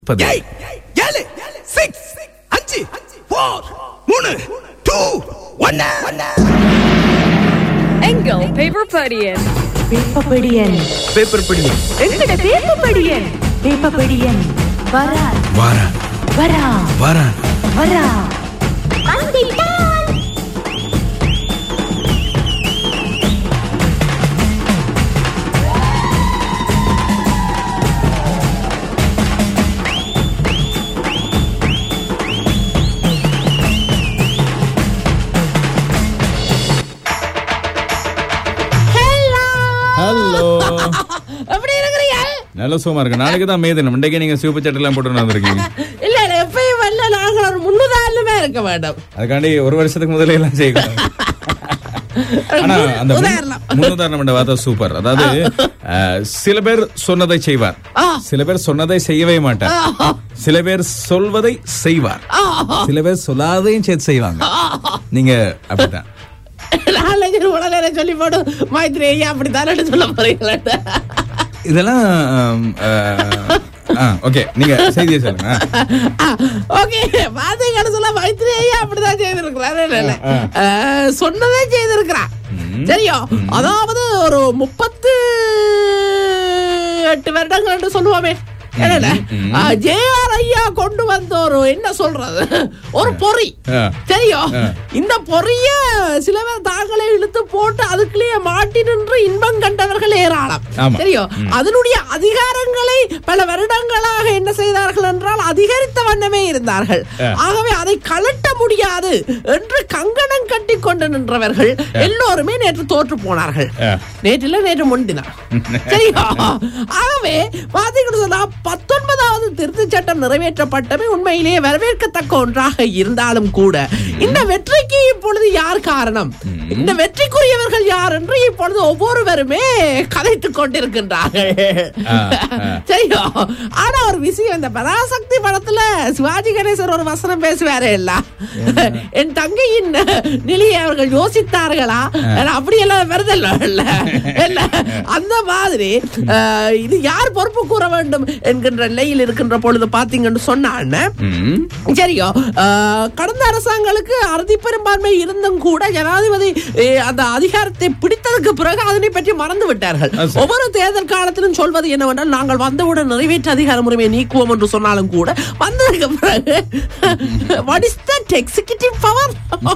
பது ஏழு சிக்ஸ் அஞ்சு ஃபோர் மூணு டூ ஒன்னு எங்கள் பேப்பர் படியன் வேப்பப்படியன் பேப்பர் படி எங்கட வேப்பப்படியன் வேப்பப்படியன் வரா வாரா வரா வாரா வரா ஹலோ எப்படி இருக்கிறீங்க நல்ல சுகமா இருக்கு நாளைக்கு தான் மே தினம் இன்றைக்கு நீங்க சிவப்பு சட்டெல்லாம் போட்டு வந்திருக்கீங்க இல்ல இல்ல எப்பயும் வரல நாங்கள் ஒரு முன்னுதாரணமே இருக்க வேண்டாம் அதுக்காண்டி ஒரு வருஷத்துக்கு முதல்ல எல்லாம் செய்யணும் ஆனா அந்த முன்- உதாரணம். முன்னுதாரணம் என்ற வார்த்தை சூப்பர் அதாவது அஹ், சில பேர் சொன்னதை செய்வார் ஆ. சில பேர் சொன்னதை செய்யவே மாட்டார் சில பேர் சொல்வதை செய்வார் சில பேர் சொல்லாதையும் சேர்த்து செய்வாங்க நீங்க அப்படிதான் நாளைக்கு உடனே சொல்லி போடு மைத்ரி ஐயா அப்படி தானே சொல்ல போறீங்களா இதெல்லாம் ஓகே நீங்க செய்தியை சொல்லுங்க ஓகே பாத்தீங்கன்னு சொல்ல மைத்ரி ஐயா அப்படிதான் செய்திருக்கிறாரு இல்ல, இல்ல. அஹ், சொன்னதே செய்திருக்கிறா சரியோ அதாவது ஒரு முப்பத்து எட்டு வருடங்கள் என்று சொல்லுவோமே ஜேஆர் ஐயா கொண்டு வந்த ஒரு என்ன சொல்றது ஒரு பொறி ஆ. சரியோ ஆ. இந்த பொறிய சில பேர் தாங்களே இழுத்து போட்டு அதுக்குள்ளேயே மாட்டி நின்று இன்பம் கண்டவர்கள் ஏராளம் ஆமா. சரியோ அதனுடைய அதிகாரங்களை பல வருடங்களாக என்ன செய்தார்கள் என்றால் அதிகரித்த வண்ணமே இருந்தார்கள் ஆ. ஆகவே அதை கலட்ட முடியாது என்று கங்கணம் கட்டி கொண்டு நின்றவர்கள் எல்லோருமே நேற்று தோற்று போனார்கள் ஆ. நேற்றில் நேற்று முன்தினம் சரியா ஆகவே பாத்தீங்கன்னு சொன்னா பத்தொன்பதாவது திருத்தச் சட்டம் நிறைவேற்றப்பட்டமே உண்மையிலேயே வரவேற்கத்தக்க ஒன்றாக இருந்தாலும் கூட இந்த வெற்றிக்கு இப்பொழுது யார் காரணம் இந்த வெற்றிக்குரியவர்கள் யார் என்று இப்பொழுது ஒவ்வொருவருமே கதைத்துக் கொண்டிருக்கின்றார்கள் ஆ, ஆ. சரியா ஆனா ஒரு விஷயம் இந்த பராசக்தி படத்துல சிவாஜி கணேசன் ஒரு வசனம் பேசுவாரே இல்ல என் தங்கையின் நிலையை அவர்கள் யோசித்தார்களா அப்படி எல்லாம் வருதல்ல இல்ல இல்ல அந்த மாதிரி அஹ், இது யார் பொறுப்பு கூற வேண்டும் என்கின்ற நிலையில் இருக்கின்ற பொழுது பாத்தீங்கன்னு சொன்னான்னு ம். சரியோ அஹ், கடந்த அரசாங்களுக்கு அறுதி பெரும்பான்மை இருந்தும் கூட ஜனாதிபதி அஹ், அந்த அதிகாரத்தை பிடித்ததுக்கு பிறகு அதனை பற்றி மறந்து விட்டார்கள் அது சரி. ஒவ்வொரு தேர்தல் காலத்திலும் சொல்வது என்னவென்றால் நாங்கள் வந்தவுடன் நிறைவேற்ற அதிகார முறையை நீக்குவோம் என்று சொன்னாலும் கூட வந்ததுக்கு பிறகு what is that executive power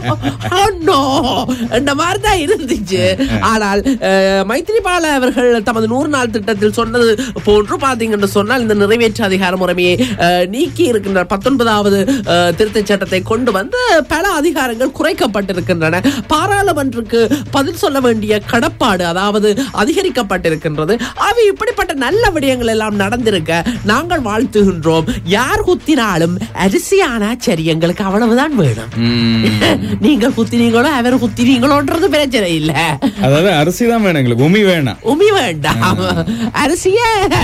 no என்ற மாதிரி தான் இருந்துச்சு ஆனால் அஹ், மைத்ரிபால அவர்கள் தமது நூறு நாள் திட்டத்தில் சொன்னது போன்று பாத்தீங்கன்னு சொன்னால் இந்த நிறைவேற்ற அதிகார முறைமையை அஹ், நீக்கி இருக்கின்ற பத்தொன்பதாவது அஹ், திருத்தச் சட்டத்தை கொண்டு வந்து பல அதிகாரங்கள் குறைக்கப்பட்டிருக்கின்றன பாராளுமன்றத்துக்கு பதில் சொல்ல வேண்டிய கடப்பாடு அதாவது அதிகரிக்கப்பட்டிருக்கின்றது அவை இப்படிப்பட்ட நல்ல விடயங்கள் எல்லாம் நடந்திருக்க நாங்கள் வாழ்த்துகின்றோம் யார் குத்தினாலும் அரிசியானா சரி எங்களுக்கு அவ்வளவுதான் வேணும் நீங்கள் குத்தினீங்களோ அவர் குத்தினீங்களோன்றது பிரச்சனை இல்ல அதாவது அரிசி தான் வேணும் எங்களுக்கு உமி வேணாம் உமி வேண்டாம் அரிசிய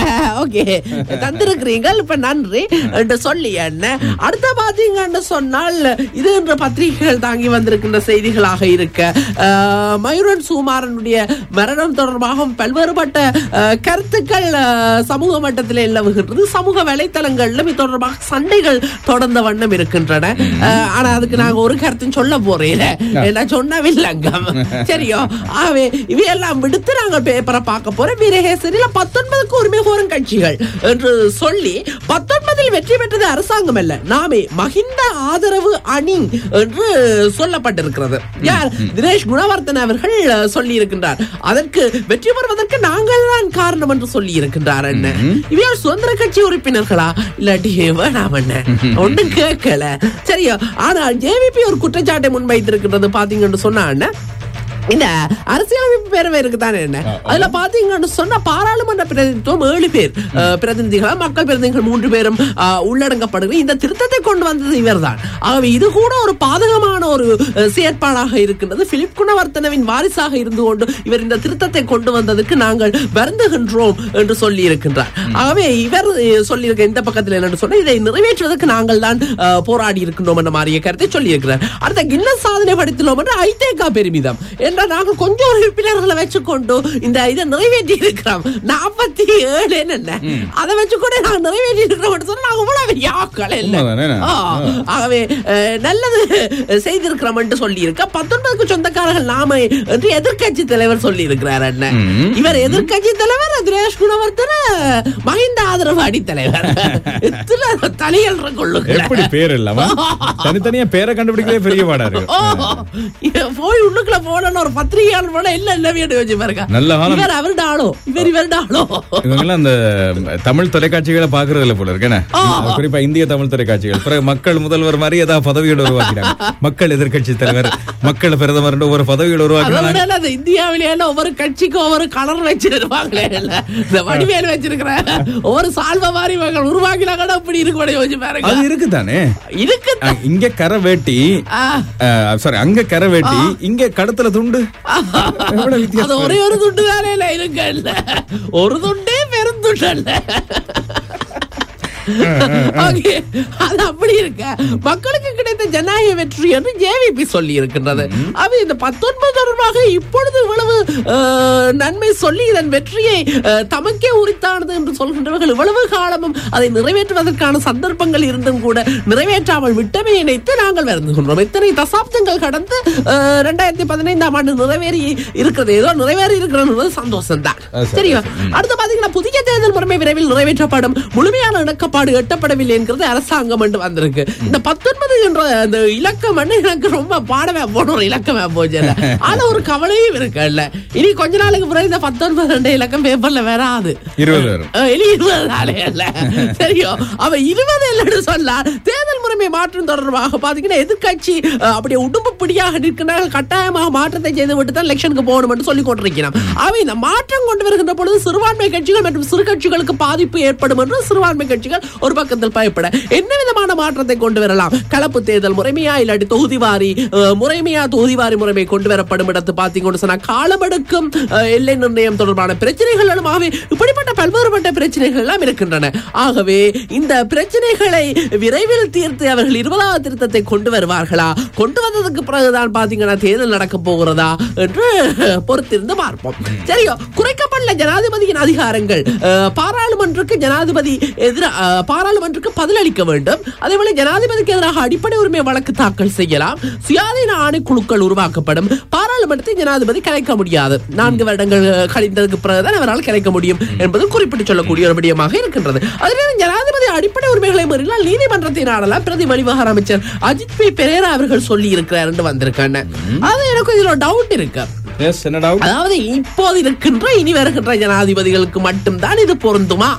ஓகே தந்திருக்கிறீர்கள் இப்ப நன்றி என்று சொல்லி என்ன அடுத்த பாத்தீங்கன்னு சொன்னால் இது என்ற பத்திரிகைகள் தாங்கி வந்திருக்கின்ற செய்திகளாக இருக்க அஹ், மயூரன் சுகுமாரனுடைய மரணம் தொடர்பாக பல்வேறுபட்ட அஹ், கருத்துக்கள் அஹ், சமூக மட்டத்தில் நிலவுகின்றது சமூக வலைத்தளங்களிலும் இது தொடர்பாக சண்டைகள் தொடர்ந்த வண்ணம் இருக்கின்றன அஹ், ஆனா அதுக்கு நாங்க ஒரு கருத்தும் சொல்ல போறேன் என்ன சொன்னவில்லங்கம் சரியோ ஆகவே இவையெல்லாம் விடுத்து நாங்கள் பேப்பரை பார்க்க போறோம் வீரகேசரியில் பத்தொன்பதுக்கு உரிமை கோரும் கட்சிகள் என்று சொல்லி பத்தொன்பதில் வெற்றி பெற்றது அரசாங்கம் அல்ல நாமே மகிந்த ஆதரவு அணி என்று சொல்லப்பட்டிருக்கிறது யார் தினேஷ் குணவர்தன் அவர்கள் சொல்லி இருக்கின்றார் அதற்கு வெற்றி பெறுவதற்கு நாங்கள் தான் காரணம் என்று சொல்லி இருக்கின்றார் என்ன இவையால் சுதந்திர கட்சி உறுப்பினர்களா இல்லாட்டி வேணாம் என்ன ஒன்றும் கேட்கல சரியா ஆனால் ஜேவிபி ஒரு குற்றச்சாட்டை முன்வைத்திருக்கின்றது பாத்தீங்கன்னு சொன்னா அண்ணன், இந்த அரசியலமைப்பு பேரவை இருக்குதானே என்ன அதுல பாத்தீங்கன்னு சொன்னா பாராளுமன்ற பிரதிநிதித்துவம் ஏழு பேர் அஹ், பிரதிநிதிகள் மக்கள் பிரதிநிதிகள் மூன்று பேரும் அஹ், உள்ளடங்கப்படுகிற இந்த திருத்தத்தை கொண்டு வந்தது இவர்தான் ஆகவே இது கூட ஒரு பாதகமான ஒரு அஹ், செயற்பாடாக இருக்கின்றது பிலிப் குணவர்த்தனவின் வாரிசாக இருந்து கொண்டு இவர் இந்த திருத்தத்தை கொண்டு வந்ததுக்கு நாங்கள் வருந்துகின்றோம் என்று சொல்லி இருக்கின்றார் ஆகவே இவர் அஹ், சொல்லியிருக்க இந்த பக்கத்தில் என்னன்னு சொன்னா இதை நிறைவேற்றுவதற்கு நாங்கள் தான் அஹ், போராடி இருக்கின்றோம் என்ற மாதிரிய கருத்தை சொல்லி இருக்கிறார் அடுத்த கின்னஸ் சாதனை படித்துள்ளோம் என்று ஐதேகா பெருமிதம் என்ற சொல்லியிருக்கிறார் நாங்கள் கொஞ்சம் உறுப்பினர்களை வச்சுக்கொண்டு இந்த இதை நிறைவேற்றி இருக்கிறோம் நாற்பத்தி ஏழு என்ன அதை வச்சு கூட நாங்க நிறைவேற்றி இருக்கிறோம் சொன்னா நாங்க இவ்வளவு பெரிய ஆட்கள் இல்ல உண்மைதானே? ஆ, ஆகவே அஹ், நல்லது செய்திருக்கிறோம் என்று சொல்லி இருக்க பத்தொன்பதுக்கு சொந்தக்காரர்கள் நாம என்று எதிர்க்கட்சி தலைவர் சொல்லி இருக்கிறார் அண்ணன் இவர் எதிர்க்கட்சி தலைவர் தினேஷ் குணவர்த்தன மஹிந்த ஆதரவு அணி தலைவர் எத்தனை தலைகள் கொள்ளுங்க எப்படி பேர் இல்லாம தனித்தனியா பேரை கண்டுபிடிக்கவே பெரிய பாடா இருக்கு ஓ, இவன் போய் உள்ளுக்குள்ள போனோன்னு ஒரு பத்திரிகையாளர் போல இல்ல இல்ல வீடு வச்சு பாருங்க நல்ல காலம். இவர் அவருடைய ஆளோ இவர் இவருடைய ஆளோ இவங்கெல்லாம் அந்த தமிழ் தொலைக்காட்சிகளை பாக்குறது இல்ல போல இருக்கேன் குறிப்பா இந்திய தமிழ் தொலைக்காட்சிகள் பிறகு மக்கள் முதல்வர் மாதிரி ஏதாவது பதவிகள் உருவாக்கினாங்க மக்கள் எதிர்க்கட்சி தலைவர் மக்கள் பிரதமர் ஒரு பதவிகள் அதை உருவாக்கினாங்க விட அந்த இந்தியாவிலேயே ஒவ்வொரு கட்சிக்கும் ஒவ்வொரு கலர் வச்சிருப்பாங்களே இல்ல இந்த வடிவேல் வச்சிருக்கிற ஒவ்வொரு சால்வ மாதிரி இவங்க உருவாக்கினாங்கன்னா அப்படி இருக்கு கூட யோசிச்சு பாருங்க அது இருக்குதானே இருக்கு அஹ், இங்க கரை வேட்டி ஆ. சாரி அங்க கரை வேட்டி இங்க கழுத்துல துண்டு எவ்வளவு அது வித்தியாசம் ஒரே ஒரு துண்டு தானே இல்ல இருக்கு இல்ல ஒரு துண்டே பெரும் துண்டு அல்ல Okay. அது அப்படி இருக்க மக்களுக்கு கிடைத்த ஜனநாயக வெற்றி என்று ஜேவிபி சொல்லி இருக்கின்றது அது இந்த பத்தொன்பது தொடர்பாக இப்பொழுது இவ்வளவு அஹ், நன்மை சொல்லி இதன் வெற்றியை அஹ், தமக்கே உரித்தானது என்று சொல்கின்றவர்கள் இவ்வளவு காலமும் அதை நிறைவேற்றுவதற்கான சந்தர்ப்பங்கள் இருந்தும் கூட நிறைவேற்றாமல் விட்டமை நினைத்து நாங்கள் வருந்துகின்றோம் இத்தனை தசாப்தங்கள் கடந்து அஹ், ரெண்டாயிரத்தி பதினைந்தாம் ஆண்டு நிறைவேறி இருக்கிறது ஏதோ நிறைவேறி இருக்கிறது சந்தோஷம் தான் அது சரி, சரியா அடுத்து பாத்தீங்கன்னா புதிய தேர்தல் முறைமை விரைவில் நிறைவேற்றப்படும் முழுமையான இணக்கப்பாடு எட்டப்படவில்லை என்கிறது அரசாங்கம் என்று வந்திருக்கு இந்த பத்தொன்பது என்ற அந்த இலக்கம் வந்து எனக்கு ரொம்ப பாடவே போன ஒரு இலக்கமே போச்சு இல்ல. ஆனா ஒரு கவலையும் இருக்குல்ல இனி கொஞ்ச நாளுக்கு பிறகு இந்த பத்தொன்பது ரெண்டு இலக்கம் பேப்பர்ல வராது இருபது வரும் அஹ் இனி இருபது நாளே இல்ல சரியோ அவ இருபது இல்லைன்னு சொன்னா தேர்தல் முறைமை மாற்றம் தொடர்பாக பாத்தீங்கன்னா எதிர்க்கட்சி அஹ், அப்படியே உடும்பு பிடியாக நிற்கிறார்கள் கட்டாயமாக மாற்றத்தை செய்து விட்டு தான் எலெக்ஷனுக்கு போகணும் என்று சொல்லிக் கொண்டிருக்கிறான் அவை இந்த மாற்றம் கொண்டு வருகின்ற பொழுது சிறுபான்மை கட்சிகள் மற்றும் சிறு கட்சிகளுக்கு பாதிப்பு ஏற்படும் என்று சிறுபான்மை கட்சிகள் ஒரு பக்கத்தில் பயப்பட என்ன விதமான மாற்றத்தை கொண்டு வரலாம் கலப்பு தேர்தல் முறைமையா இல்லாட்டி தொகுதிவாரி அஹ், முறைமையா தொகுதிவாரி முறைமை கொண்டு வரப்படும் இடத்து பாத்தீங்கன்னு சொன்னா காலமெடுக்கும் அஹ், எல்லை நிர்ணயம் தொடர்பான பிரச்சனைகளும் ஆகவே இப்படிப்பட்ட பல்வேறுபட்ட பிரச்சனைகள் எல்லாம் இருக்கின்றன ஆகவே இந்த பிரச்சனைகளை விரைவில் தீர்த்து அவர்கள் இருபதாவது திருத்தத்தை கொண்டு வருவார்களா கொண்டு வந்ததுக்கு பிறகுதான் பாத்தீங்கன்னா தேர்தல் நடக்க போகிறதா என்று பொறுத்திருந்து பார்ப்போம் சரியோ குறைக்கப்பட்ட ஜனாதிபதியின் அதிகாரங்கள் அஹ், பாராளுமன்றக்கு ஜனாதிபதி எதிர அஹ், பாராளுமன்றக்கு பதிலளிக்க வேண்டும் அதேபோல ஜனாதிபதிக்கு எதிராக அடிப்படை உரிமை வழக்கு தாக்கல் செய்யலாம் சுயாதீன ஆணைக்குழுக்கள் உருவாக்கப்படும் பாராளுமன்றத்தை ஜனாதிபதி கலைக்க முடியாது நான்கு வருடங்கள் அஹ், கழிந்ததுக்கு பிறகுதான் அவரால் கலைக்க முடியும் என்பது குறிப்பிட்டு சொல்லக்கூடிய ஒரு விடயமாக இருக்கின்றது அதே ஜனாதிபதி அடிப்படை உரிமைகளை மீறினால் நீதிமன்றத்தை நாடலாம் பிரதி வெளிவகார அமைச்சர் அஜித் பி பெரேரா அவர்கள் சொல்லி இருக்கிறார் என்று வந்திருக்காங்க அது எனக்கு இதுல டவுட் இருக்கு எஸ் என்ன டவுட் அதாவது இப்போது இருக்கின்ற இனி வருகின்ற ஜனாதிபதிகளுக்கு மட்டும்தான் இது பொருந்துமா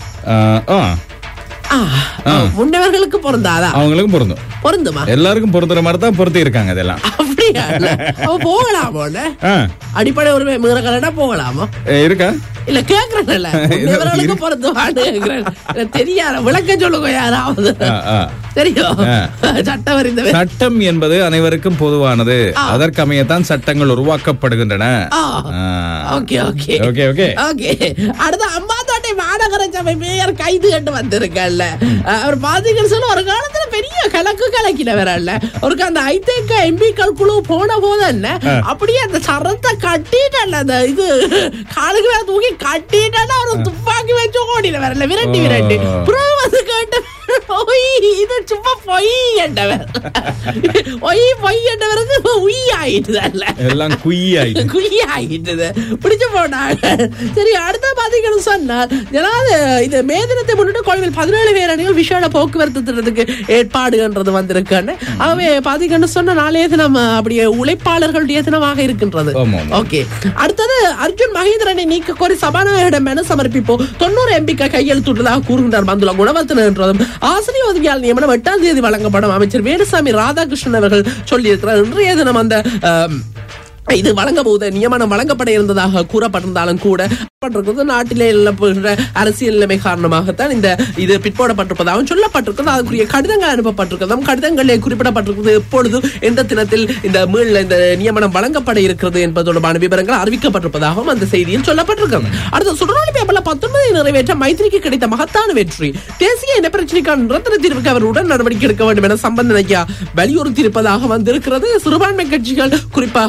ஆ, முன்னவர்களுக்கு பொருந்தாதா அவங்களுக்கும் பொருந்தும் பொருந்துமா எல்லாருக்கும் பொருந்துற மாதிரி தான் பொருத்தி இருக்காங்க அதெல்லாம் அப்படியா இல்ல? அப்ப போகலாமோ ஆ, அடிப்படை உரிமை மீறக்கலன்னா போகலாமா ஏ, இருக்கா இல்ல கேக்குறேன்ல முன்னவர்களுக்கு பொருந்துமான்னு கேக்குறேன் எனக்கு தெரியாத விளக்க சொல்லுங்க யாராவது ஆ, ஆ. தெரியும் ஆ. சட்டம் அறிந்த சட்டம் என்பது அனைவருக்கும் பொதுவானது அதற்கமையத்தான் சட்டங்கள் உருவாக்கப்படுகின்றன ஆ. ஆ. Okay okay okay okay okay அடுத்து அம்பாத்தோட்டை மாநகர சபை மேயர் கைது கண்டு வந்திருக்கல்ல அவர் பாத்தீங்கன்னு சொல்ல ஒரு காலத்துல பெரிய கலக்கு கலக்கினவரல்ல அவருக்கு அந்த ஐதேக்க எம்பிக்கள் குழு போன போது என்ன அப்படியே அந்த சரத்தை கட்டிட்டல்ல அந்த இது காலுக்கு மேல தூக்கி கட்டிட்டா அவர் துப்பாக்கி வச்சு ஓடினவரல்ல விரட்டி விரட்டி ஓ. அப்புறம் வந்து கேட்ட பொய் இது சும்மா பொய் என்றவர் பொய் பொய் என்றவருக்கு உய் ஆயிட்டுதல்ல எல்லாம் குயி ஆயிட்டு குழி ஆகிட்டது பிடிச்சு போனாங்க சரி அடுத்த பாத்தீங்கன்னு சொன்னால் ஜனாத இது மே தினத்தை முன்னிட்டு கோயில் பதினேழு பேர் அணிகள் விஷால போக்குவரத்து திட்டத்துக்கு ஏற்பாடுன்றது வந்திருக்கான்னு ஆகவே பாத்தீங்கன்னு சொன்ன நாளைய தினம் அப்படியே உழைப்பாளர்களுடைய தினமாக இருக்கின்றது ஆமா, ஆமா. ஓகே அடுத்தது அர்ஜுன் மகேந்திரனை நீக்க கோரி சபாநாயகரிடம் மனு சமர்ப்பிப்போம் தொண்ணூறு எம்பிக்க கையெழுத்துள்ளதாக கூறுகின்றார் பந்துல குணவர்த்தன என்றதும் ஆசிரியர் ஒதுக்கியால் நியமனம் எட்டாம் தேதி வழங்கப்படும் அமைச்சர் வேலுசாமி ராதாகிருஷ்ணன் அவர்கள் சொல்லியிருக்கிறார் இன்றைய தினம் அந்த ஆம், இது வழங்க போது நியமனம் வழங்கப்பட இருந்ததாக கூறப்பட்டிருந்தாலும் கூட பட்டிருக்கிறது நாட்டிலே நிலவுகின்ற அரசியல் நிலைமை காரணமாகத்தான் இந்த இது பிற்போடப்பட்டிருப்பதாகவும் சொல்லப்பட்டிருக்கிறது அதுக்குரிய கடிதங்கள் அனுப்பப்பட்டிருக்கிறதும் கடிதங்களிலே குறிப்பிடப்பட்டிருக்கிறது எப்பொழுது எந்த தினத்தில் இந்த மீள் இந்த நியமனம் வழங்கப்பட இருக்கிறது என்பது தொடர்பான விவரங்கள் அறிவிக்கப்பட்டிருப்பதாகவும் அந்த செய்தியில் சொல்லப்பட்டிருக்கிறது அடுத்த சுடராணி பேப்பர்ல பத்தொன்பதை நிறைவேற்ற மைத்திரிக்கு கிடைத்த மகத்தான வெற்றி தேசிய இன பிரச்சனைக்கான நிரந்தர தீர்வுக்கு அவர் உடன் நடவடிக்கை எடுக்க வேண்டும் என சம்பந்தன் ஐயா வலியுறுத்தி இருப்பதாக வந்திருக்கிறது சிறுபான்மை கட்சிகள் குறிப்பாக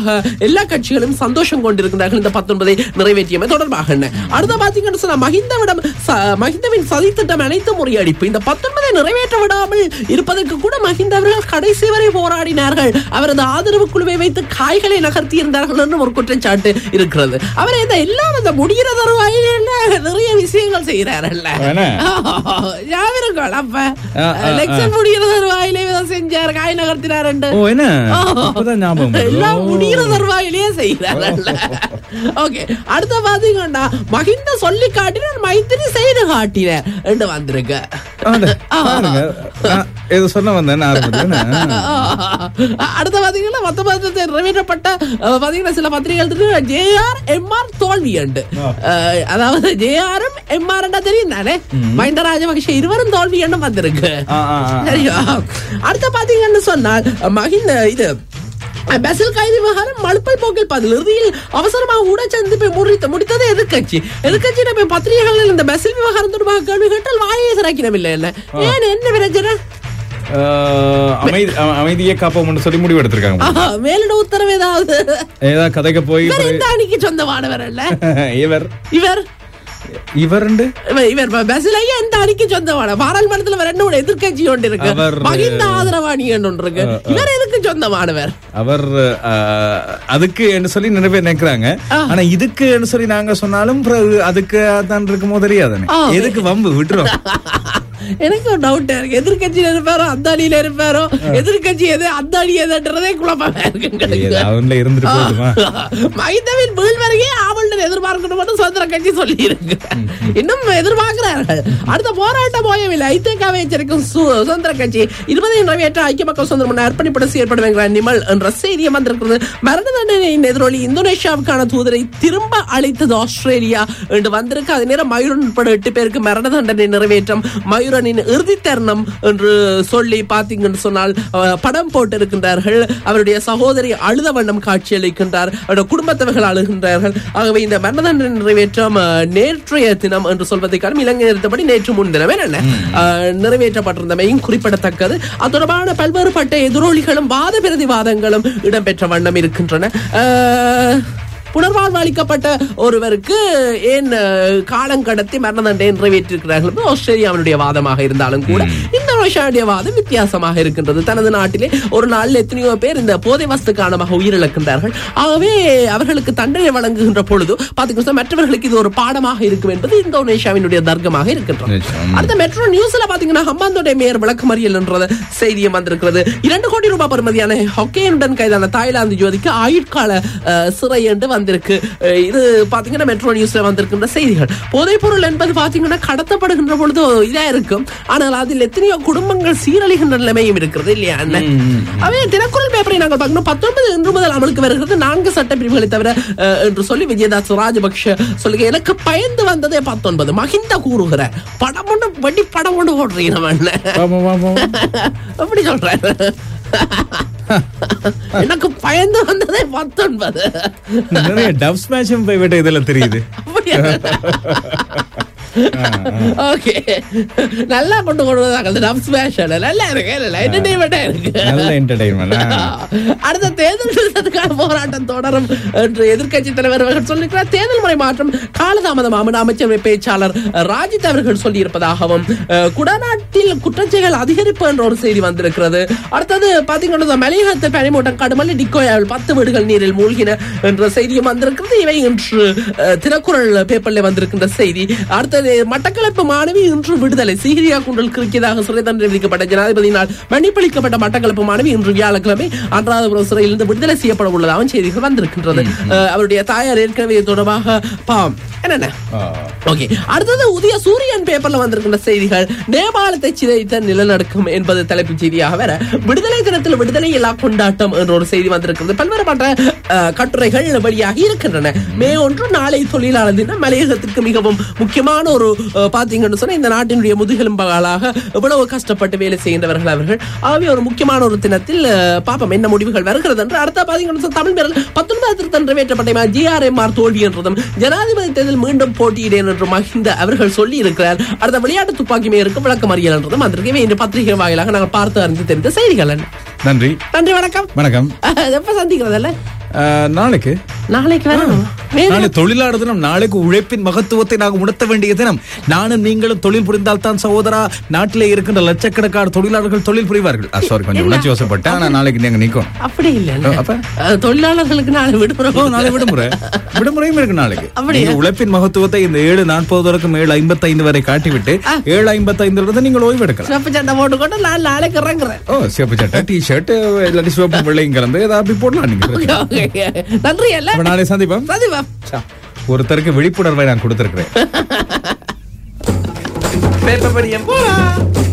எல்லா கட்சிகளும் சந்தோஷம் கொண்டிருக்கிறார்கள் இந்த பத்தொன்பதை நிறைவேற்றியமை தொடர்பாக என்ன. அடுத்த பாத்தீங்கன்னு சொன்னா மஹிந்தவிடம் ச- மஹிந்தவின் சதி திட்டம் அனைத்து முறியடிப்பு இந்த பத்தொன்பதை நிறைவேற்ற விடாமல் இருப்பதற்கு கூட மஹிந்த அவர்கள் கடைசி வரை போராடினார்கள் அவரது ஆதரவு குழுவை வைத்து காய்களை நகர்த்தி இருந்தார்கள் என்று ஒரு குற்றச்சாட்டு இருக்கிறது அவர் இந்த எல்லாம் அந்த முடிகிற தருவாயில் நிறைய விஷயங்கள் செய்கிறாரல்ல வேணா? ஞாபகம் அப்ப ஆ, ஆ, ஆ. எலெக்ஷன் முடிகிற தருவாயிலே இதை செஞ்சார் காய் நகர்த்தினார் ஓ என்ன இப்பதான் ஞாபகம் வருது. எல்லாம் ஓ. முடிகிற தருவாயிலேயே செய்கிறாரல்ல ஓகே அடுத்த பாத்தீங்கன்னா மகிந்த சொல்லி காட்டினார் மைத்திரி செய்து காட்டினார் என்று வந்திருக்க ஆண்டு, பாருங்க. நான் ஏதோ சொல்ல வந்தேன் ஆரம்பத்துல என்ன? அடுத்த பாத்தீங்கன்னா மொத்த பத்திரத்தை நிறைவேற்றப்பட்ட அஹ், பாத்தீங்கன்னா சில பத்திரிகைகள் ஜேஆர் எம்ஆர் தோல்வி அண்டு அஹ், அதாவது ஜேஆரும் எம்ஆர் தெரியும் தானே மஹிந்த ராஜபக்ஷ இருவரும் தோல்வி எண்ணம் வந்திருக்கு ஆ, ஆ, ஆ. சரியா அடுத்த பாத்தீங்கன்னு சொன்னால் மஹிந்த இது பெசல் கைது விவகாரம் மழுப்பல் போக்கில் பதில் இறுதியில் அவசரமாக ஊட சந்திப்பை முடித்த முடித்தது எதிர்க்கட்சி எதிர்க்கட்சி நம்ம பத்திரிகைகளில் இந்த பெசல் விவகாரம் தொடர்பாக கேள்வி கேட்டால் வாயை திறக்கணும் இல்ல ஏன் என்ன பிரச்சனை ஆஹ், அமைதி அ- அமைதியை காப்போம்னு சொல்லி முடிவு எடுத்திருக்காங்க ஆஹா, மேலிட உத்தரவு ஏதாவது ஏதாவது கதைக்க போய் இவர் இந்த அணிக்கு சொந்தமானவர் அல்ல இவர் இவர் இவருண்டு இவர் இவர் பசிலையா இந்த அணிக்கு சொந்தமான பாராளுமன்றத்துல வேற ரெண்டு எதிர்க்கட்சி ஒன்று இருக்கு அவர், மகிந்த ஆதரவாணி ஒன்று இருக்கு இவர் எதுக்கு சொந்தமானவர் அவர் ஆஹ், அதுக்கு என்று சொல்லி நிறைய பேர் நினைக்கிறாங்க ஆனா இதுக்கு என்று சொல்லி நாங்க சொன்னாலும் பிறகு அதுக்கு தான் இருக்குமோ தெரியாதானே ஆ. எதுக்கு வம்பு விட்டுரும் எனக்கு ஒரு டவுட் இருக்கு எதிர்கட்சியில இருப்பாரோ அந்த அணியில இருப்பாரோ எதிர்கட்சி எது அந்த அணி எதுன்றதே குழப்பமா இருக்கு எங்களுக்கு. அவன்ல இருந்துட்டு போதுமா மைதவின் வீழ்வரையே ஆவல்கள் எதிர்பார்க்கணும் மட்டும் சுதந்திர கட்சி சொல்லி இருக்கு இன்னும் எதிர்பார்க்கிறார்கள் அடுத்த போராட்டம் போயவில்லை ஐதேகாவை எச்சரிக்கும் சு- சுதந்திர கட்சி இருபதை நிறைவேற்ற ஐக்கிய மக்கள் சுதந்திர முன்ன அர்ப்பணிப்பட செயற்படும் என்கிற நிமல் என்ற செய்தியை வந்திருக்கிறது மரண தண்டனையின் எதிரொலி இந்தோனேஷியாவுக்கான தூதரை திரும்ப அழைத்தது ஆஸ்திரேலியா என்று வந்திருக்கு அதே நேரம் மயூரன் உட்பட எட்டு பேருக்கு மரண தண்டனை நிறைவேற்றம் மயூரனின் இறுதி தருணம் என்று சொல்லி பாத்தீங்கன்னு சொன்னால் அஹ், படம் போட்டிருக்கின்றார்கள் அவருடைய சகோதரி அழுத வண்ணம் காட்சியளிக்கின்றார் அவருடைய குடும்பத்தவர்கள் அழுகின்றார்கள் ஆகவே இந்த மரண தண்டனை நிறைவேற்றம் அஹ், நேற்றைய தினம் என்று சொல்வதற்கான இலங்கை நிறுத்தப்படி நேற்று முன்தினம் என்ன அஹ், நிறைவேற்றப்பட்டிருந்தமையும் குறிப்பிடத்தக்கது அது தொடர்பான பல்வேறுபட்ட எதிரொலிகளும் வாத பிரதிவாதங்களும் இடம்பெற்ற வண்ணம் இருக்கின்றன அஹ், புனர்வாழ்வு அளிக்கப்பட்ட ஒருவருக்கு ஏன் அஹ், காலம் கடத்தி மரண தண்டனை நிறைவேற்றிருக்கிறார்கள் என்பது ஆஸ்திரேலியாவினுடைய வாதமாக இருந்தாலும் கூட இந்தோனேஷியாவுடைய வாதம் வித்தியாசமாக இருக்கின்றது தனது நாட்டிலே ஒரு நாளில் எத்தனையோ பேர் இந்த போதை வஸ்து காரணமாக உயிரிழக்கின்றார்கள் ஆகவே அவர்களுக்கு தண்டனை வழங்குகின்ற பொழுது பாத்தீங்கன்னா மற்றவர்களுக்கு இது ஒரு பாடமாக இருக்கும் என்பது இந்தோனேஷியாவினுடைய தர்க்கமாக இருக்கின்றது நிச்சயம். அடுத்த மெட்ரோ நியூஸ்ல பாத்தீங்கன்னா ஹம்பாந்தோடைய மேயர் விளக்கமறியல் என்ற செய்தியும் வந்திருக்கிறது இரண்டு கோடி ரூபாய் பெறுமதியான ஹொக்கேனுடன் கைதான தாய்லாந்து ஜோதிக்கு ஆயுட்கால அஹ், சிறை என்று வந்திருக்கு அஹ், இது பாத்தீங்கன்னா மெட்ரோ நியூஸ்ல வந்திருக்கின்ற செய்திகள் போதைப் பொருள் என்பது பாத்தீங்கன்னா கடத்தப்படுகின்ற பொழுது இதா இருக்கும் ஆனால் அதில் எத்தனையோ குடும்பங்கள் சீரழிகின்ற நிலைமையும் இருக்கிறது இல்லையா அண்ணன் அவை தினக்குரல் பேப்பரை நாங்கள் பார்க்கணும் பத்தொன்பது இன்று முதல் அமலுக்கு வருகிறது நான்கு சட்ட பிரிவுகளை தவிர அஹ், என்று சொல்லி விஜயதாஸ் ராஜபக்ஷ சொல்லுங்க எனக்கு பயந்து வந்ததே பத்தொன்பது மகிந்த கூறுகிறார் படம் ஒன்று வட்டி படம் ஒன்று போடுறீங்க நம்ம அண்ணன். ஆமா, ஆமா, ஆமா. அப்படி சொல்றாரு எனக்கு பயந்து வந்ததே பத்தொன்பது நிறைய டப் ஸ்மேஷும் போய் விட்ட இதுல தெரியுது அப்படியா? ஓகே நல்லா கொண்டு கொண்டு வந்தாங்க அந்த டப் ஸ்மாஷ் நல்லா இருக்கு நல்லா என்டர்டைன்மெண்டா இருக்கு நல்ல என்டர்டைன்மெண்ட் அடுத்த தேர்தல் நிறுத்தத்துக்கான போராட்டம் தொடரும் என்று எதிர்க்கட்சி தலைவர் அவர்கள் சொல்லியிருக்கிறார் தேர்தல் முறை மாற்றம் காலதாமதமாகும் அமைச்சரவை பேச்சாளர் ராஜித் அவர்கள் சொல்லியிருப்பதாகவும் அஹ், குடநாட்டில் குற்றச்செயல்கள் அதிகரிப்பு என்ற ஒரு செய்தி வந்திருக்கிறது அடுத்தது பாத்தீங்கன்னா மலையகத்தை பனிமூட்டம் கடுமல்லி டிக்கோயாவில் பத்து வீடுகள் நீரில் மூழ்கின என்ற செய்தியும் வந்திருக்கிறது இவை இன்று அஹ், தினக்குரல் பேப்பர்ல வந்திருக்கின்ற செய்தி அடுத்தது மட்டக்களப்பு மாணவி இன்று விடுதலை சீகிரியா குண்டல் கிறுக்கியதாக சிறை தண்டனை விதிக்கப்பட்ட ஜனாதிபதியினால் மன்னிப்பளிக்கப்பட்ட மட்டக்களப்பு மாணவி இன்று வியாழக்கிழமை அன்றாதபுரம் சிறையிலிருந்து விடுதலை செய்யப்பட உள்ளதாகவும் செய்திகள் வந்திருக்கின்றது அஹ், அவருடைய தாயார் ஏற்கனவே இது தொடர்பாக பாம் என்னென்ன ஓகே அடுத்தது உதய சூரியன் பேப்பர்ல வந்திருக்கின்ற செய்திகள் நேபாளத்தை சிதைத்த நிலநடுக்கம் என்பது தலைப்புச் செய்தியாக வேற விடுதலை தினத்தில் விடுதலை இல்லா கொண்டாட்டம் என்ற ஒரு செய்தி வந்திருக்கிறது பல்வேறுபட்ட அஹ், கட்டுரைகள் வெளியாகி இருக்கின்றன மே ஒன்று நாளை தொழிலாளர் தினம் மலையகத்திற்கு மிகவும் முக்கியமான ஒரு அஹ், பாத்தீங்கன்னு சொன்னா இந்த நாட்டினுடைய முதுகெலும்புகளாக எவ்வளவு கஷ்டப்பட்டு வேலை செய்கின்றவர்கள் அவர்கள் ஆகவே ஒரு முக்கியமான ஒரு தினத்தில் அஹ், பாப்போம் என்ன முடிவுகள் வருகிறது என்று அடுத்த பாத்தீங்கன்னு சொன்னா தமிழ் பேரில் பத்தொன்பது திருத்தம் நிறைவேற்றப்பட்ட ஜிஆர்எம்ஆர் தோல்வி என்றதும் ஜனாதிபதி தேர்தல் மீண்டும் போட்டியிடேன் என்று மஹிந்த அவர்கள் சொல்லி இருக்கிறார் அடுத்த விளையாட்டு துப்பாக்கி மேயருக்கு விளக்கம் அறியல் என்றதும் வந்திருக்கு இந்த பத்திரிகை வாயிலாக நாங்கள் பார்த்து அறிந்து தெரிந்த செய்திகள் என்ன நன்றி நன்றி வணக்கம் வணக்கம் அஹ், எப்ப சந்திக்கிறதல்ல அஹ், நாளைக்கு நாளைக்கு வரணும் வேற- நாளை தொழிலாளர் தினம் நாளைக்கு உழைப்பின் மகத்துவத்தை நாங்கள் உணர்த்த வேண்டிய தினம் நானும் நீங்களும் தொழில் புரிந்தால் தான் சகோதரா நாட்டிலே இருக்கின்ற லட்சக்கணக்கான தொழிலாளர்கள் தொழில் புரிவார்கள் சாரி கொஞ்சம் உணர்ச்சி வசப்பட்டேன் ஆனா நாளைக்கு நீங்க நிக்கும் அப்படி இல்ல அப்ப? அஹ், தொழிலாளர்களுக்கு நாளை விடுமுறை ஓ, நாளை விடுமுறை விடுமுறையும் இருக்கு நாளைக்கு அப்படியா? நீங்க உழைப்பின் மகத்துவத்தை இந்த ஏழு நாற்பது வரைக்கும் ஏழு ஐம்பத்தைந்து வரை காட்டிவிட்டு ஏழு ஐம்பத்தைந்து இருந்து நீங்கள் ஓய்வு எடுக்கலாம் சிவப்பு சண்டை போட்டுக்கொண்டு நான் நாளைக்கு இறங்குறேன் ஓ சிவப்பு சட்டை டி ஷர்ட் இல்லாட்டி சிவப்பு வெள்ளையும் கலந்து ஏதாவது அப்படி போடலாம் நீங்க ஓகே, ஓகே. நன்றி அல்ல அப்ப நாளை சந்திப்போம் சதிவா சா, ஒருத்தருக்கு விழிப்புணர்வை நான் கொடுத்திருக்கிறேன் பேப்பர் படியம் போலாம்